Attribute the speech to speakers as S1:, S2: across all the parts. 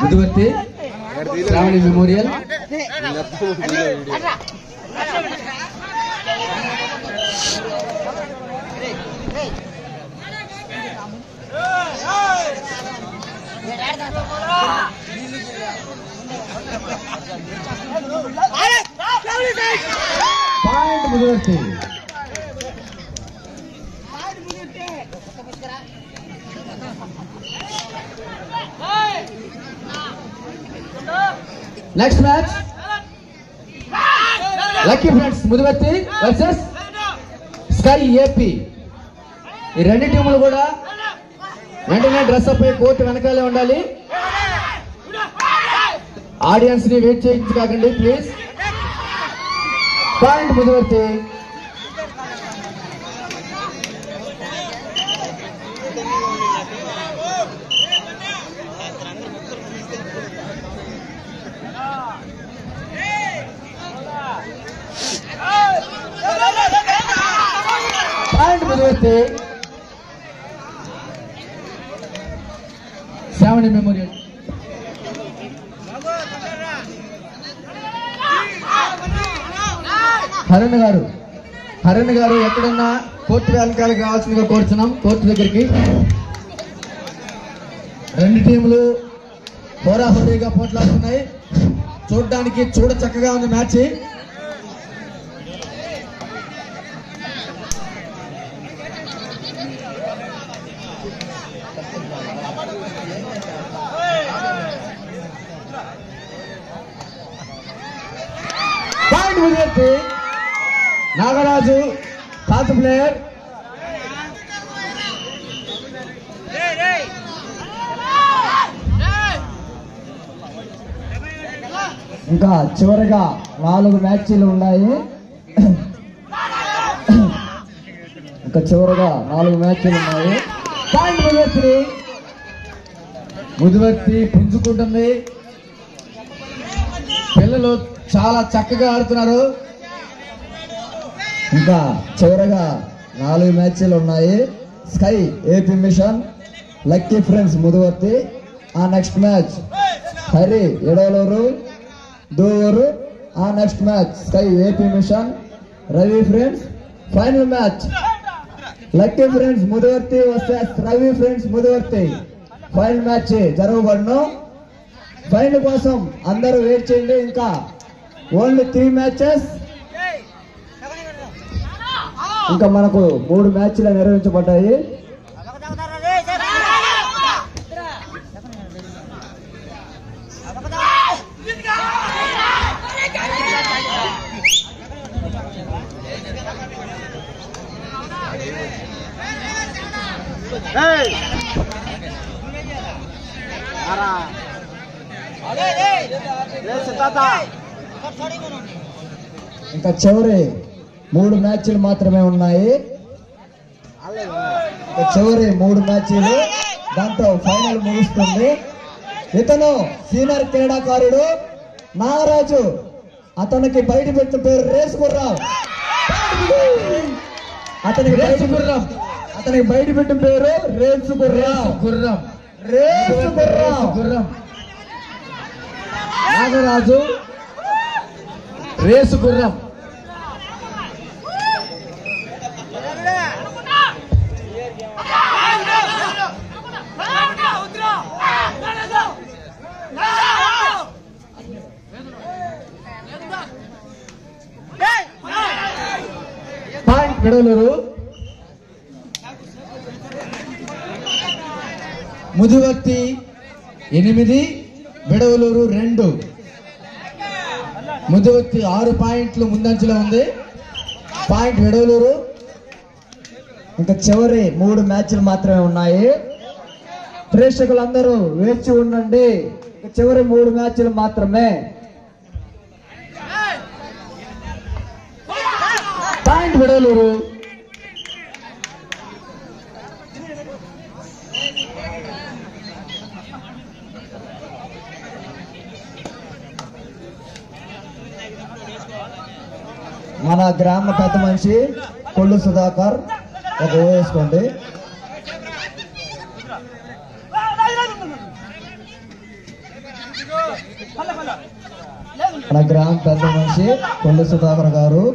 S1: ముదువర్తి Shravani memorial point Muduvarthi next match lucky friends Mudivarthi versus sky AP ఈ రెండు టీములు కూడా వెంటనే డ్రెస్ అప్ అయి కోర్టు వెనకాలే ఉండాలి ఆడియన్స్ ని వెయిట్ చేయించకండి please point Mudivarthi point Mudivarthi Shravani memorial Haran garu Haran గారు ఎక్కడున్నా కోర్టు వెనకాల కావాల్సిందిగా కోరుతున్నాం కోర్టు దగ్గరికి రెండు టీములు హోరాహోరీగా పోట్లాడుతున్నాయి చూడడానికి చూడ చక్కగా ఉంది మ్యాచ్ పాయింట్ విజయత్తి నాగరాజు పాత ప్లేయర్
S2: ఇంకా చివరిగా నాలుగు మ్యాచ్లు ఉన్నాయి ఇంకా చివరిగా నాలుగు మ్యాచ్లు ఉన్నాయి
S1: పాయింట్ ముదివర్తి ముదివర్తి పుంజుకుంటుంది పిల్లలు చాలా చక్కగా ఆడుతున్నారు
S2: ఇంకా చివరగా నాలుగు మ్యాచ్లు ఉన్నాయి sky AP mission lucky friends Muduvarthi ఆ నెక్స్ట్ మ్యాచ్ హరి ఎడవలూరు దూవూరు ఆ next match sky AP mission Ravi friends final match lucky friends Muduvarthi వస్తే Ravi friends Muduvarthi final match జరగబడును ఫైనల్ కోసం అందరూ వెయిట్ చేయండి ఇంకా ఓన్లీ త్రీ మ్యాచెస్ ఇంకా మనకు మూడు మ్యాచ్లు నిర్వహించబడ్డాయి ఇంకా చివరి మూడు మ్యాచ్లు మాత్రమే ఉన్నాయి ఇంకా చివరి మూడు మ్యాచ్లు దాంతో ఫైనల్ ముగుస్తుంది ఇతను సీనియర్ క్రీడాకారుడు నాగరాజు అతనికి బయట పెట్టిన పేరు రేస్ గుర్రావు అతనికి బయట గుర్రం అతనికి బయట పెట్టిన పేరు రేస్ గుర్రావు
S1: గుర్రం
S2: రేస్ గుర్రావు
S1: గుర్రం నాగరాజు రేసు గుర్రం పాయింట్ పెడలూరు ముదివర్తి ఎనిమిది విడవలూరు రెండు ముదివర్తి ఆరు పాయింట్లు ముందంజలో ఉంది పాయింట్ విడవలూరు
S2: ఇంకా చివరి మూడు మ్యాచ్లు మాత్రమే ఉన్నాయి ప్రేక్షకులందరూ వేచి ఉండండి ఇంకా చివరి మూడు మ్యాచ్లు మాత్రమే
S1: పాయింట్ విడవలూరు
S2: మన గ్రామ పెద్ద మనిషి కొల్లు సుధాకర్ ఒక ఓ వేసుకోండి మన గ్రామ పెద్ద మనిషి కొల్లు సుధాకర్ గారు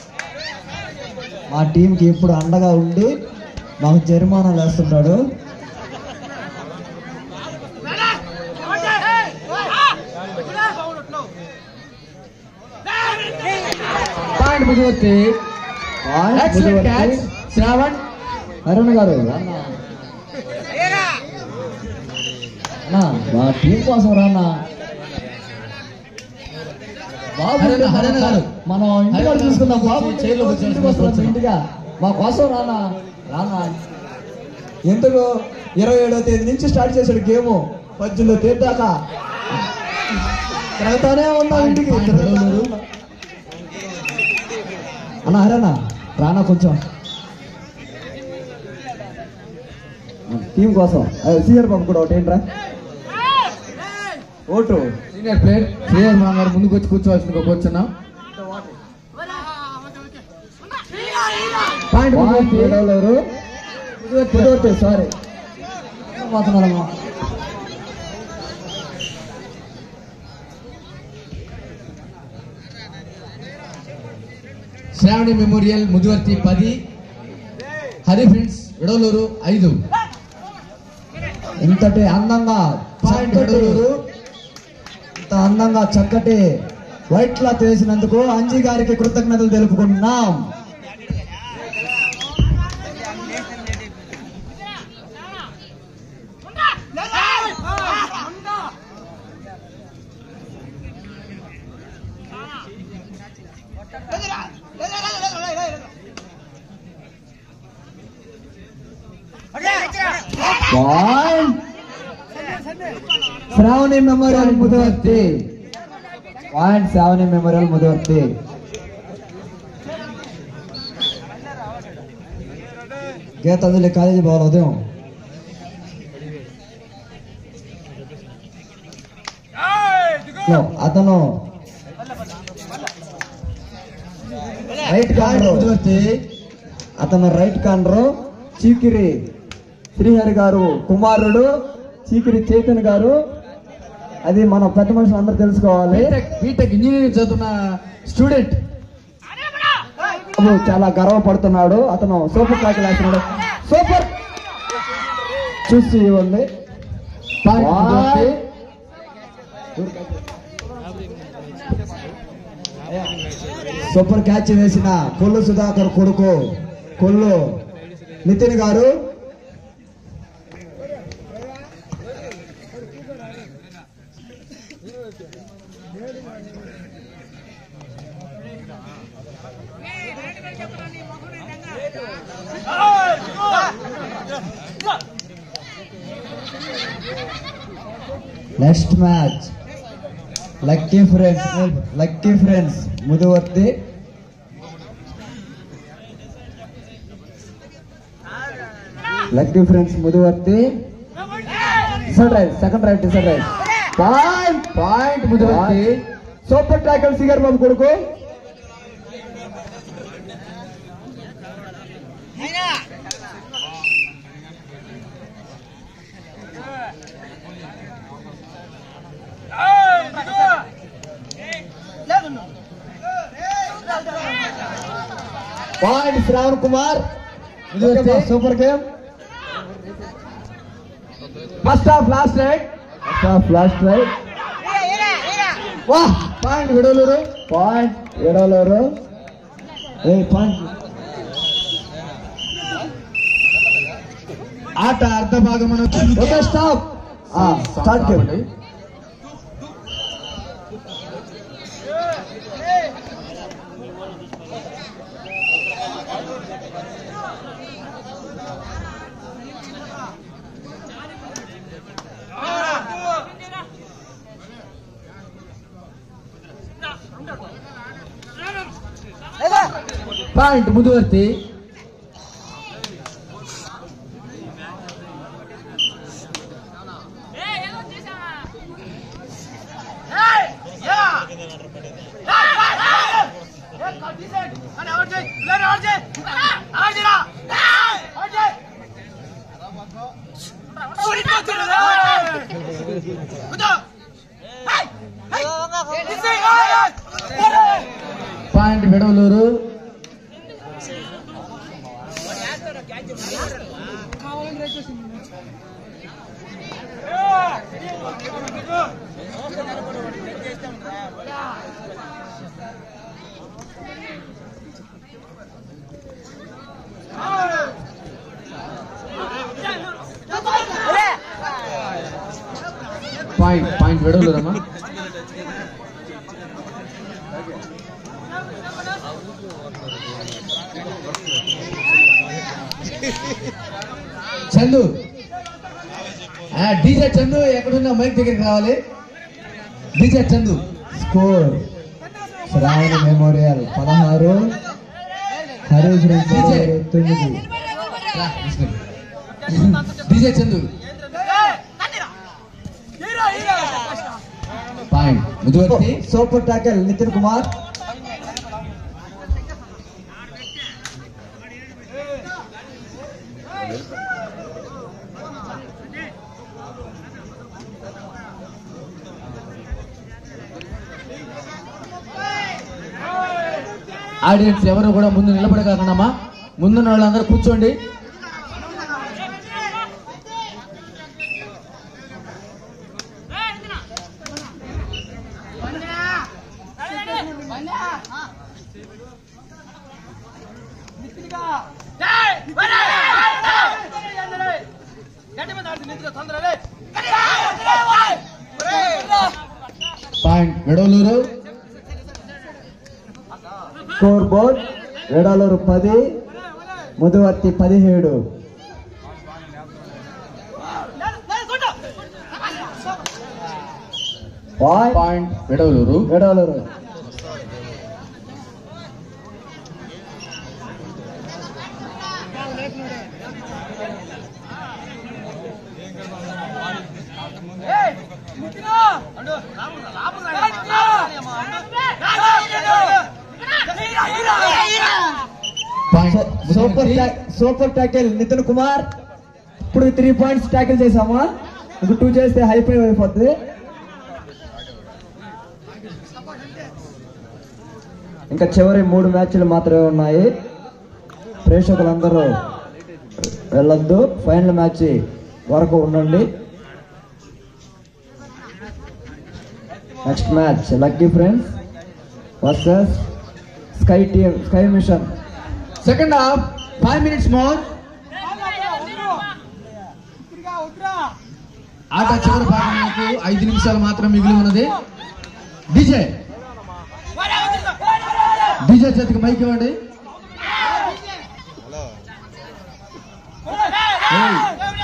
S2: మా టీంకి ఎప్పుడు అండగా ఉండి మాకు జరిమానాలు వేస్తుంటాడు
S1: point Mudivarthi excellent catch Shravan
S2: Arun garu అన్న అన్న, మా టీం కోసం రాన్నా బాబు
S1: హరణ- హరణ గారు.
S2: మనం ఇంటికి
S1: హరణ
S2: చూసుకుందాం
S1: గారు
S2: బాబు
S1: చైర్లో
S2: ఇంటికి
S1: కూర్చోండి,
S2: ఇంటికి వస్తున్నాం
S1: కూర్చోండి.
S2: ఇంటిగా మా కోసం రానా రానా ఎందుకు ఇరవై ఏడవ తేదీ నుంచి స్టార్ట్ చేశాడు గేమ్ పద్దెనిమిదో తేదీ దాకా తిరుగుతానే ఉన్నాం ఇంటికి తిరుగుతానే ఉన్నాం. అన్న హరేనా రానా కొంచెం టీం కోసం సీఆర్ బాబు కూడా ఒకటి ఏంట్రా ఓటు
S1: సీనియర్ ప్లేయర్ శ్రీధర్ మామ గారు ముందుకు వచ్చి కూర్చోవాల్సిందిగా కూర్చున్నాం పాయింట్ ముదివర్తి
S2: ఏడవలేరు కుదరతే సారీ మాట్లాడాలమ్మా
S1: శ్రావణి మెమోరియల్ ముదివర్తి పది హరి ఫ్రెండ్స్ విడవలూరు ఐదు
S2: ఇంతటి అందంగా
S1: పాయింట్
S2: చక్కటి
S1: ఏడవలూరు.
S2: ఇంత అందంగా చక్కటి వైట్ క్లాత్ వేసినందుకు అంజీ గారికి కృతజ్ఞతలు తెలుపుకుంటున్నాం point Shravani memorial Mudavarthi point Shravani memorial Mudavarthi Geetanjali college పోవాలి ఉదయం లో, అతను రైట్
S1: పాయింట్
S2: కాండ్రో
S1: ముదివర్తి
S2: అతను రైట్ కాండ్రో చీకిరి శ్రీహరి గారు కుమారుడు చీకిరి చైతన్య గారు అది మన పెద్ద మనుషులు అందరూ తెలుసుకోవాలి
S1: బీటెక్ బీటెక్ ఇంజనీరింగ్ చదువుతున్న స్టూడెంట్
S2: బాబు చాలా గర్వపడుతున్నాడు అతను సూపర్ ట్రాక్ వేస్తున్నాడు సూపర్ చూసి ఇవ్వండి
S1: పాయింట్ ముదివర్తి
S2: సూపర్ క్యాచ్ వేసిన కొల్లు సుధాకర్ కొడుకు Kollu Nitin garu next match lucky friends lucky friends Mudivarthi lucky friends Mudivarthi decide right second right decide right point
S1: point Mudivarthi
S2: super tackle సిగర్ బాబు కొడుకు point Shravan Kumar
S1: Mudivarthi
S2: super game
S1: first half last right
S2: flash right
S1: వా point Vidavaluru
S2: point Edavaleru ఏ point
S1: ఆట అర్ధ భాగం
S2: okay stop start game
S1: point Mudivarthi point Vidavaluru point point Vidavaluru అమ్మా Chandu DJ Chandu ఎక్కడున్నా మైక్ దగ్గరికి రావాలి DJ Chandu
S2: score Shravana memorial పదహారు హరి ఫ్రెండ్స్ మెమోరియల్ తొమ్మిది
S1: రా, తీసుకుని. DJ Chandu point Muduvarthi
S2: super tackle Nitin Kumar
S1: audience ఎవరు కూడా ముందు నిలబడకాకండమ్మా ముందున్న వాళ్ళందరూ కూర్చోండి point Vidavaluru
S2: score board Vedaluru పది ముదువర్తి పదిహేడు point
S1: point Vidavaluru
S2: Vedaluru
S1: point
S2: super టా- సూపర్ టాకిల్ నితిన్ కుమార్ ఇప్పుడు త్రీ పాయింట్స్ ట్యాకిల్ చేసామా ఇంక టూ చేస్తే హైపై అయిపోతుంది ఇంకా చివరి మూడు మ్యాచ్లు మాత్రమే ఉన్నాయి ప్రేక్షకులందరూ వెళ్ళొద్దు ఫైనల్ మ్యాచ్ వరకు ఉండండి next match lucky friends versus sky team sky mission
S1: second half five minutes more ఆట చివరి భాగానికి ఐదు నిమిషాలు మాత్రం మిగిలి ఉన్నది డీజే డీజే చేతికి మైక్ ఇవ్వండి ఏయ్,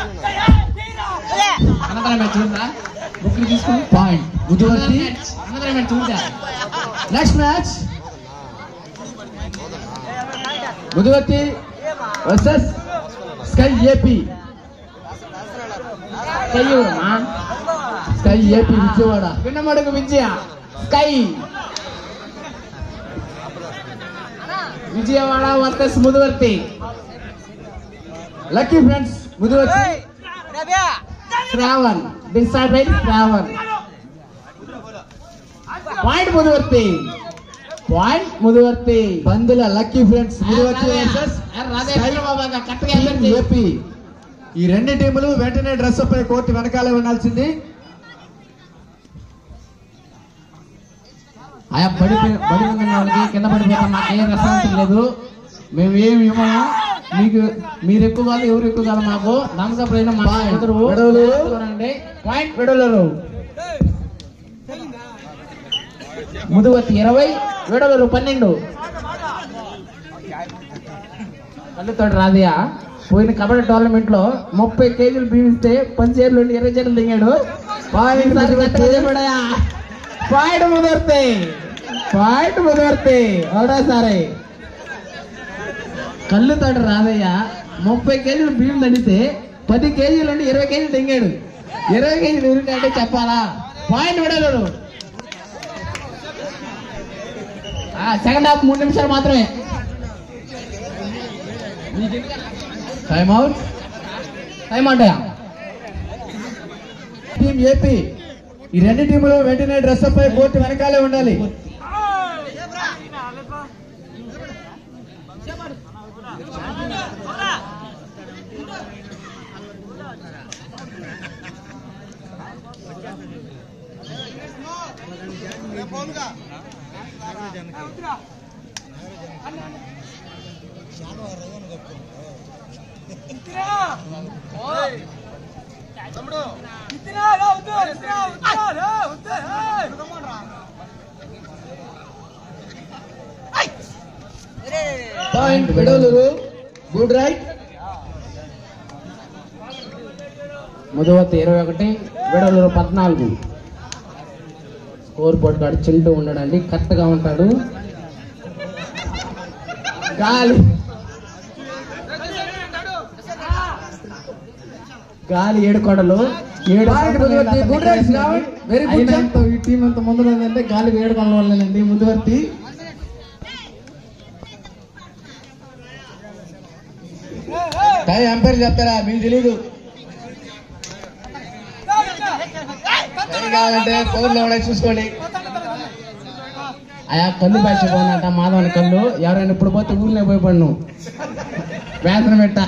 S3: అనంతరం మ్యాచ్ ఉందా బుక్లు తీసుకుని
S1: పాయింట్ ముదువర్తి
S3: అనంతరం మ్యాచ్ ఉందా
S1: next match Muduvarthi versus sky AP
S3: కయ్యూరమా
S1: sky AP Vijayawada
S3: Vinnamadugu Vijaya sky Vijayawada versus Muduvarthi
S1: lucky friends Muduvarthi
S3: Shravan decide by Shravan point Muduvarthi point Muduvarthi
S1: పందుల lucky friends Muduvarthi versus team AP ఈ రెండు టీములు వెంటనే డ్రెస్ పై కోర్టు వెనకాలే ఉండాల్సింది
S3: ఆయా బడి బడి ఉన్న వాళ్ళకి కింద పడిపోతాం మాకేం రెస్పాన్స్ లేదు మేము ఏమి ఇవ్వము మీకు మీరు ఎక్కువ కాదు ఎవరు ఎక్కువ కాదు మాకు దామసప్పుడు మా
S1: Point.
S3: ఎదురు
S1: విడవలు.
S3: చూడండి పాయింట్ విడవలరు ముదువతి ఇరవై విడవలు పన్నెండు కళ్ళుతోటి రాదియా పోయిన కబడ్డీ టోర్నమెంట్ లో ముప్పై కేజీలు బీవిస్తే పది చీరలు ఉండి ఇరవై చీరలు దిగాడు point point Mudarthe point Mudarthe ఒకటోసారి కళ్ళు తోట రాదయ్య ముప్పై కేజీలు బియ్యం దండితే పది కేజీలు ఉండి ఇరవై కేజీలు దింగాడు ఇరవై కేజీలు ఉరికంటే చెప్పాలా పాయింట్ విడలేడు సెకండ్ హాఫ్ మూడు నిమిషాలు మాత్రమే
S1: టైమ్ అవుట్
S3: టైం అంటాయా
S1: టీమ్ ఏపీ ఈ రెండు టీములు వెంటనే డ్రెస్ పై కోర్టు వెనకాలే ఉండాలి point Vidavaluru good right
S3: Mudavatti ఇరవై ఒకటి విడవలూరు పద్నాలుగు స్కోర్ బోర్డు కాడు చింటూ ఉండడండి కరెక్ట్ గా ఉంటాడు గాలి గాలి ఏడు కొండలు ఏడు
S1: Point
S3: కొండలు
S1: ముదివర్తి.
S3: ఇలా
S1: Good right, Shravan. Very good
S3: అయినా
S1: job.
S3: ఇంత ఈ టీం అంత ముందు ఉందంటే గాలి ఏడు కొండల వల్లేనండి ముదివర్తి
S1: టైం ఎంపైర్ చెప్తారా మీకు తెలీదు టైం కావాలంటే ఫోన్లో కూడా చూసుకోండి
S3: ఆయా కళ్ళు పచ్చిపోయినట్ట మాధవని కళ్ళు ఎవరైనా ఇప్పుడు పోతే ఊళ్ళో పోయి పన్ను వేతన పెట్ట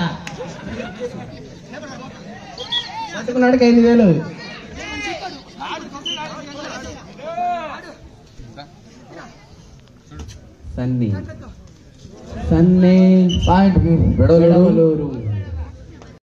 S3: పట్టుకున్నాడికి ఐదు వేలు సన్ని సన్ని
S1: పాయింట్ విడవలూరు
S3: విడవలూరు